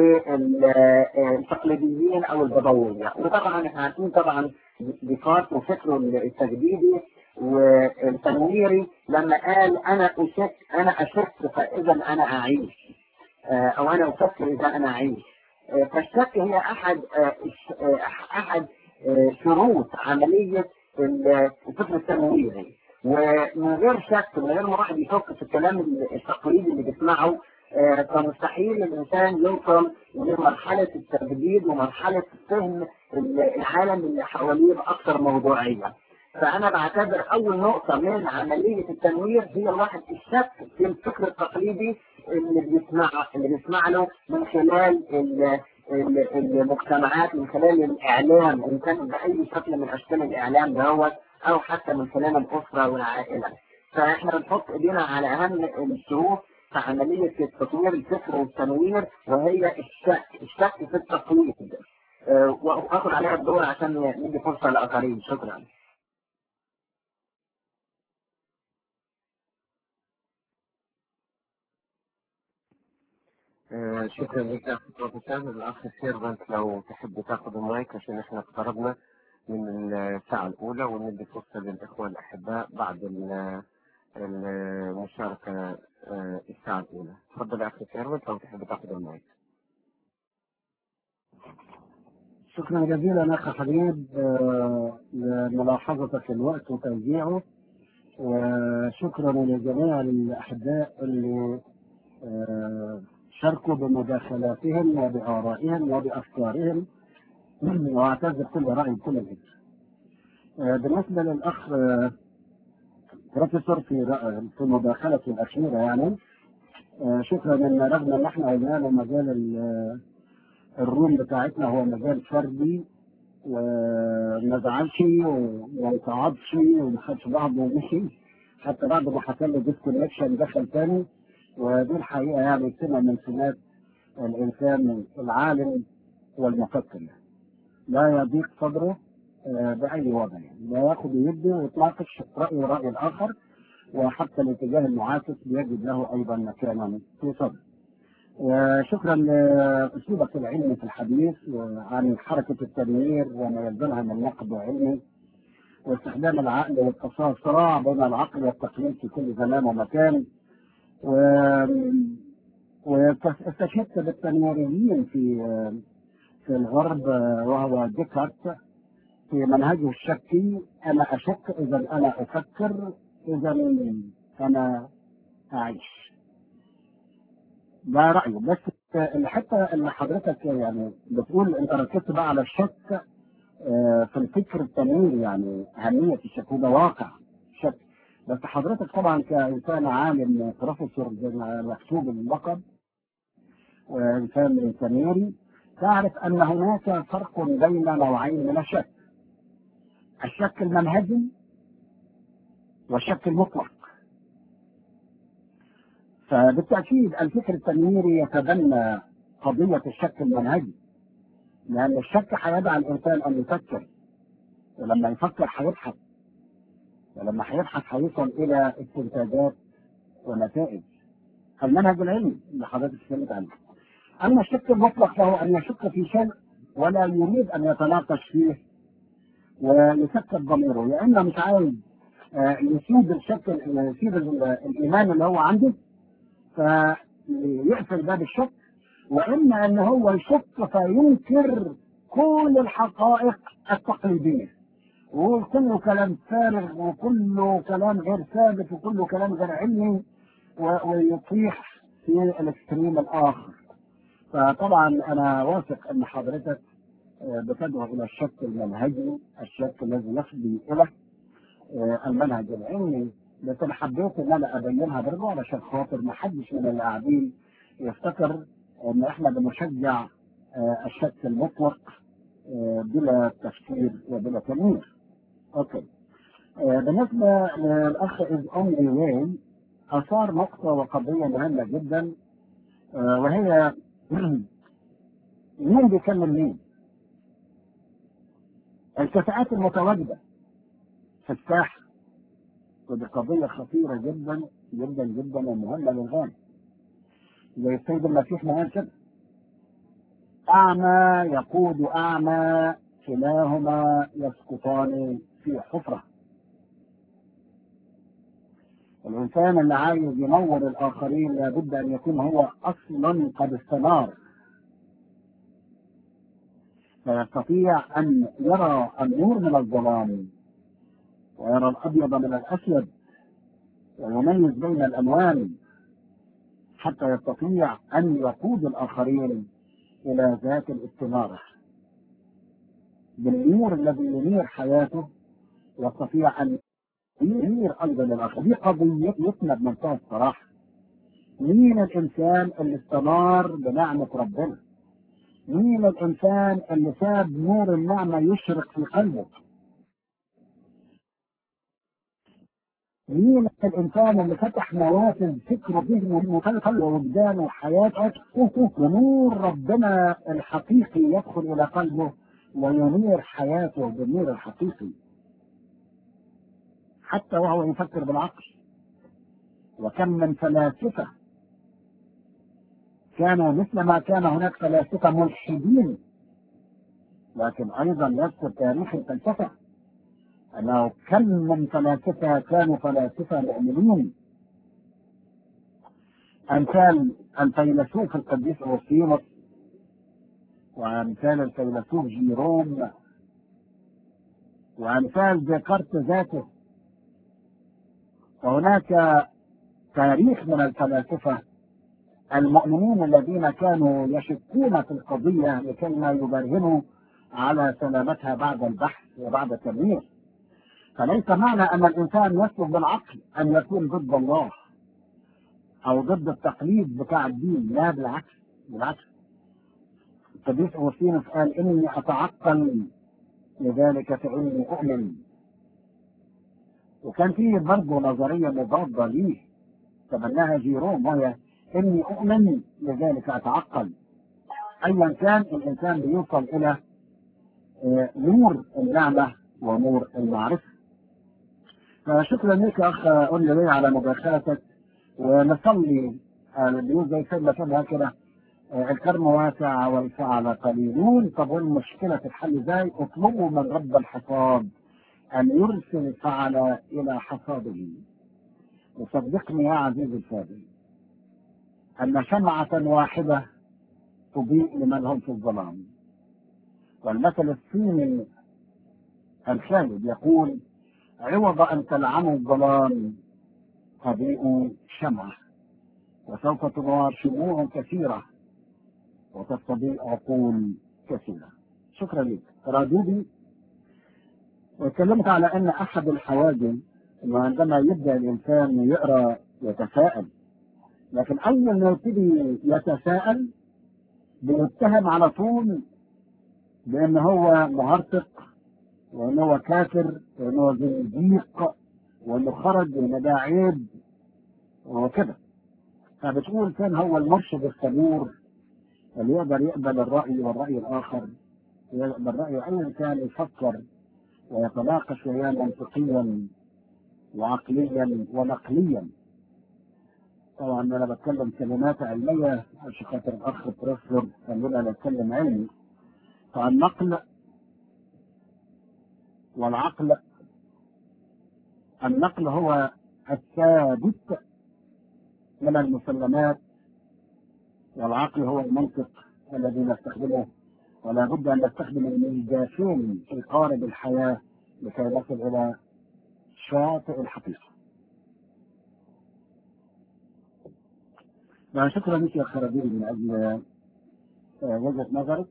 والتقليديين أو البدوية وطبعا احنا عارفين طبعا ديكارت وفكره التجديدي والتنويري لما قال أنا أشك أنا أشك فإذا أنا أعيش آه، أو أنا أفكر إذا أنا أعيش آه، فالشك هي أحد آه، الش- آه، أحد آه، شروط عملية الفكر التنويري ومن غير شك من غير ما واحد يفكر في الكلام التقليدي اللي بيسمعه آه، فمستحيل الانسان يوصل لمرحله التجديد ومرحله فهم العالم اللي حواليه باكثر موضوعيه. فانا بعتبر اول نقطه من عمليه التنوير هي الواحد الشك في الفكر التقليدي اللي بيسمع اللي بيسمع له من خلال ال- ال- المجتمعات من خلال الاعلام ان كان باي شكل من اشكال الاعلام دوت او حتى من خلال الاسره والعائله. فاحنا بنحط ايدينا على اهم الشروط في عمليه التطوير الفكر والتنوير وهي الشك، الشك في التقليد. أه، واخد عليها الدور عشان ندي فرصه لاخرين، شكرا. آه، شكرا لك يا اخ بروفيسور الاخ سيرفنت لو تحب تاخذ المايك عشان احنا اقتربنا من الساعة الأولى وندي فرصة للإخوة الأحباء بعد ال- المشاركة آه، الساعة الأولى. تفضل يا أخي سيرفنت لو تحب تاخذ المايك. شكرا جزيلا اخ حبيب آه، لملاحظتك الوقت وتوزيعه وشكرا لجميع الاحباء اللي آه، شاركوا بمداخلاتهم وبارائهم وبافكارهم واعتذر كل راي بكل ذكر. آه، بالنسبه للاخ آه، بروفيسور في رأ- في مداخلته الاخيره يعني آه، شكرا ان رغم ان احنا قلنا له مجال ال- الروم بتاعتنا هو مجال فردي وما زعلش وما صعدش وما خدش بعضه ومشي حتى بعد ما حصل له ديسكونكشن دخل تاني ودي الحقيقه يعني سمه من سمات الانسان العالم والمفكر لا يضيق صدره آه، باي وضع يعني لا ياخذ يدي ويتناقش رايه راي الاخر وحتى الاتجاه المعاكس بيجد له ايضا مكانا في صدره. وشكرا لاسلوبك العلمي في الحديث عن حركه التنوير وما يلزمها من نقد علمي واستخدام العقل والتصارع صراع بين العقل والتقليد في كل زمان ومكان و واستشهدت بالتنويريين في في الغرب وهو ديكارت في منهجه الشكي انا اشك اذا انا افكر اذا انا اعيش ده رايه بس الحته اللي حضرتك يعني بتقول انت ركزت بقى على الشك آه، في الفكر التنوير يعني اهميه الشك وده واقع شك بس حضرتك طبعا كانسان عالم بروفيسور زي ما مكتوب اللقب وانسان تنويري تعرف ان هناك فرق بين نوعين من الشك الشك المنهجي والشك المطلق فبالتأكيد الفكر التنويري يتبنى قضية الشك المنهجي لأن الشك هيدعى الإنسان أن يفكر ولما يفكر هيبحث ولما هيبحث هيوصل إلى استنتاجات ونتائج المنهج العلمي اللي حضرتك اتكلمت عنه أما الشك المطلق فهو أن يشك في شيء ولا يريد أن يتناقش فيه ويسكت ضميره يا إما مش عايز آه، يسيب الشك يسيب ال- الإيمان اللي هو عنده فيقفل باب الشك وإما أن هو يشك فينكر كل الحقائق التقليدية وكله كلام فارغ وكله كلام غير ثابت وكله كلام غير علمي و- ويطيح في الاكستريم الآخر فطبعا أنا واثق أن حضرتك آه، بتدعو إلى الشك المنهجي الشك الذي يفضي إلى آه، المنهج العلمي لكن حبيت ان انا ابينها برضه علشان خاطر ما حدش من اللي قاعدين يفتكر ان احنا بنشجع آه، الشك المطلق آه، بلا تفكير وبلا تنوير. اوكي. آه، بالنسبه للاخ از اونلي واي اثار نقطه وقضيه مهمه جدا آه، وهي مين بيكلم مين؟ الكفاءات المتواجده في الساحه ودي قضية خطيرة جدا جدا جدا ومهمة للغاية. زي السيد المسيح ما قال كده. أعمى يقود أعمى كلاهما يسقطان في حفرة. الإنسان اللي عايز ينور الآخرين لابد أن يكون هو أصلا قد استنار. فيستطيع أن يرى النور من الظلام ويرى الأبيض من الأسود ويميز بين الألوان حتى يستطيع أن يقود الآخرين إلى ذات الاستنارة بالنور الذي ينير حياته يستطيع أن ينير أيضا الآخر دي قضيتنا بمنتهى الصراحة مين الإنسان اللي استنار بنعمة ربنا مين الإنسان اللي ساب نور النعمة يشرق في قلبه مين الانسان اللي فتح نوافذ فكره ذهنه وقلبه ووجدانه وحياته ونور ربنا الحقيقي يدخل الى قلبه وينير حياته بالنور الحقيقي حتى وهو يفكر بالعقل وكم من فلاسفه كانوا مثل ما كان هناك فلاسفه ملحدين لكن ايضا يذكر تاريخ الفلسفه أنه كم من فلاسفة كانوا فلاسفة مؤمنين أمثال الفيلسوف القديس أوسطينوس وأمثال الفيلسوف جيروم وأمثال ديكارت ذاته وهناك تاريخ من الفلاسفة المؤمنين الذين كانوا يشكون في القضية لكي ما يبرهنوا على سلامتها بعد البحث وبعد التنوير فليس معنى ان الانسان يسلك بالعقل ان يكون ضد الله او ضد التقليد بتاع الدين لا بالعكس بالعكس القديس اوسينوس قال اني اتعقل لذلك فاني اؤمن وكان فيه برضه نظريه مضاده ليه تبناها جيروم وهي اني اؤمن لذلك اتعقل ايا كان الانسان بيوصل الى آه، نور النعمه ونور المعرفه فشكرا لك يا اخ قول لي على مداخلتك ونصلي بيقول زي سيدنا كده هكذا آه، الكرم واسع والفعل قليلون طب والمشكله تتحل ازاي؟ اطلبوا من رب الحصاد ان يرسل الفعل الى حصاده وصدقني يا عزيزي الفاضل ان شمعه واحده تضيء لمن هم في الظلام والمثل الصيني الخالد يقول عوض أن تلعنوا الظلام تضيء شمعة وسوف تنار شموع كثيرة وتستضيء عقول كثيرة شكرا لك رادودي وتكلمت على أن أحد الحواجز أنه عندما يبدأ الإنسان يقرأ يتساءل لكن أول ما يبتدي يتساءل بيتهم على طول بأن هو مهرطق وان هو كافر وان هو زنديق وانه خرج وان ده عيب وكده فبتقول كان هو المرشد الصبور اللي يقدر يقبل الرأي والرأي الآخر يقبل رأي أي كان يفكر ويتناقش وياه منطقيا وعقليا ونقليا طبعا انا بتكلم كلمات علميه عشان خاطر الاخ بروفيسور قال لنا نتكلم علمي فالنقل والعقل النقل هو الثابت من المسلمات والعقل هو المنطق الذي نستخدمه ولا بد ان نستخدم الميزاتين في قارب الحياه لكي نصل الى شاطئ الحقيقه. يعني شكرا لك يا خرابيري من اجل وجهه نظرك.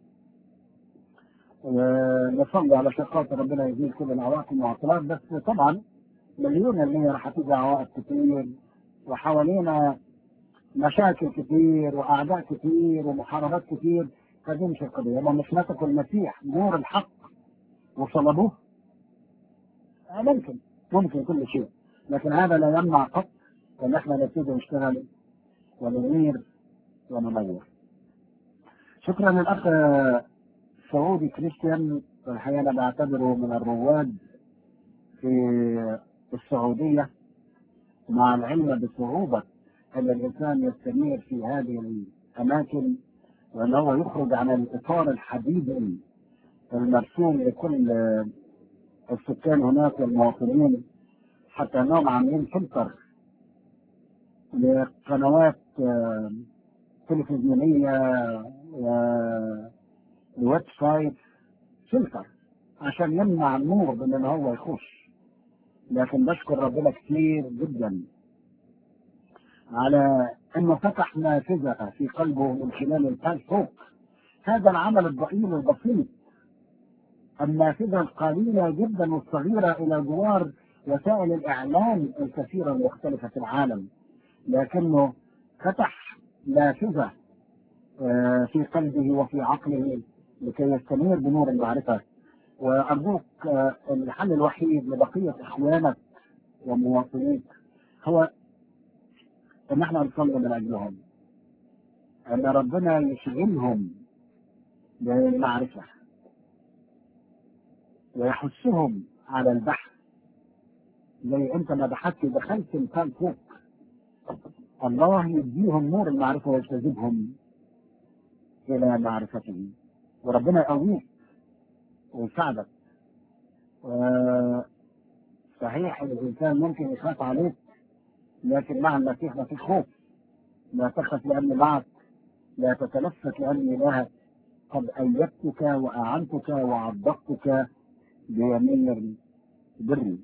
ونصلي على شقات ربنا يزيل كل العوائق والمعطلات بس طبعا مليون المية راح تيجي عوائق كتير وحوالينا مشاكل كتير واعداء كتير ومحاربات كتير فدي مش القضيه هم مش مسكوا المسيح نور الحق وصلبوه ممكن ممكن كل شيء لكن هذا لا يمنع قط ان احنا نبتدي نشتغل وننير وننور شكرا للاخ سعودي كريستيان الحقيقه انا بعتبره من الرواد في السعوديه مع العلم بصعوبه ان الانسان يستمر في هذه الاماكن وان هو يخرج عن الاطار الحديدي المرسوم لكل السكان هناك والمواطنين حتى انهم عاملين فلتر لقنوات تلفزيونيه وويب سايت فلتر عشان يمنع النور من ان هو يخش لكن بشكر ربنا كتير جدا على انه فتح نافذه في قلبه من خلال الفيسبوك هذا العمل الضئيل البسيط النافذه القليله جدا والصغيره الى جوار وسائل الاعلام الكثيره المختلفه في العالم لكنه فتح نافذه في قلبه وفي عقله لكي يستنير بنور المعرفه وارجوك الحل الوحيد لبقيه اخوانك ومواطنيك هو ان احنا نصلي من اجلهم ان ربنا يشغلهم بالمعرفه ويحثهم على البحث زي انت ما بحثت دخلت مكان فوق الله يديهم نور المعرفه ويجتذبهم الى معرفته وربنا يقويك ويساعدك صحيح الانسان ممكن يخاف عليك لكن مع المسيح ما فيش خوف لا تخف لأني معك لا تتلفت لأني إلهك قد أيدتك وأعنتك وعضدتك بيمين بري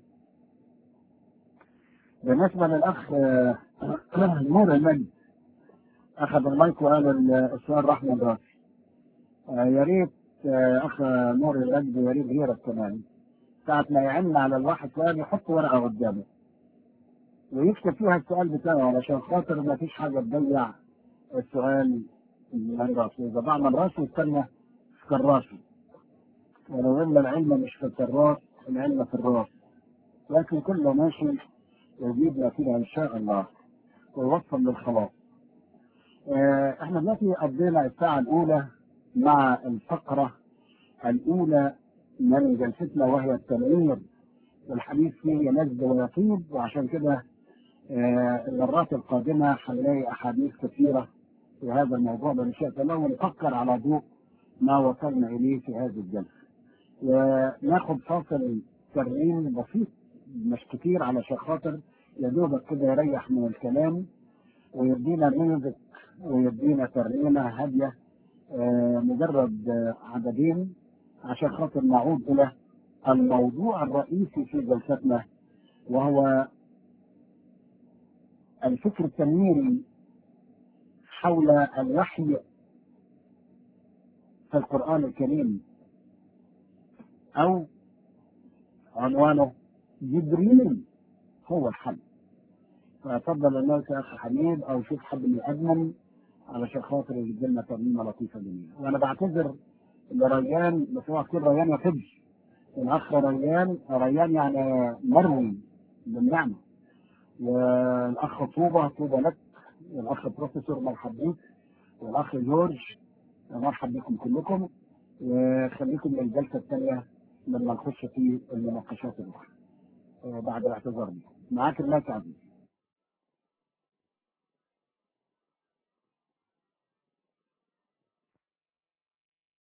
بالنسبة للأخ نور المجد أخذ المايك وقال السؤال راح من راسي يا ريت أخ نور المجد يا ريت غيرك كمان ساعة ما يعن على الواحد سؤال يحط ورقة قدامه ويكتب فيها السؤال بتاعه علشان خاطر ما فيش حاجه تضيع السؤال من راسه اذا ضعنا براسه يستنى في كراسه ولو ان العلم مش في الكراس العلم في الراس لكن كله ماشي يجيب نتيجه ان شاء الله ويوصل للخلاص اه احنا دلوقتي قضينا الساعه الاولى مع الفقره الاولى من جلستنا وهي التنوير والحديث فيه ينزل ويطيب وعشان كده المرات القادمة هنلاقي أحاديث كثيرة في هذا الموضوع بمشيئة الله ونفكر على ضوء ما وصلنا إليه في هذه الجلسة. وناخد فاصل ترميم بسيط مش كتير علشان خاطر يا دوبك كده يريح من الكلام ويدينا ميوزك ويدينا ترنيمة هادية مجرد عددين عشان خاطر نعود إلى الموضوع الرئيسي في جلستنا وهو الفكر التنويري حول الوحي في القرآن الكريم أو عنوانه جبريل هو الحل فأفضل الناس يا أخي حميد أو شوف حد من أجمل علشان خاطر يجيب لنا ترنيمة لطيفة جميلة وأنا بعتذر لريان بس هو كتير ريان يحب الأخ ريان ريان يعني مروي بالنعمة والأخ طوبة طوبة لك والاخ بروفيسور مرحب بيك والاخ جورج مرحب بكم كلكم وخليكم للجلسه الثانيه لما نخش في المناقشات الاخرى آه، بعد الاعتذار دي معاك المايك عزيز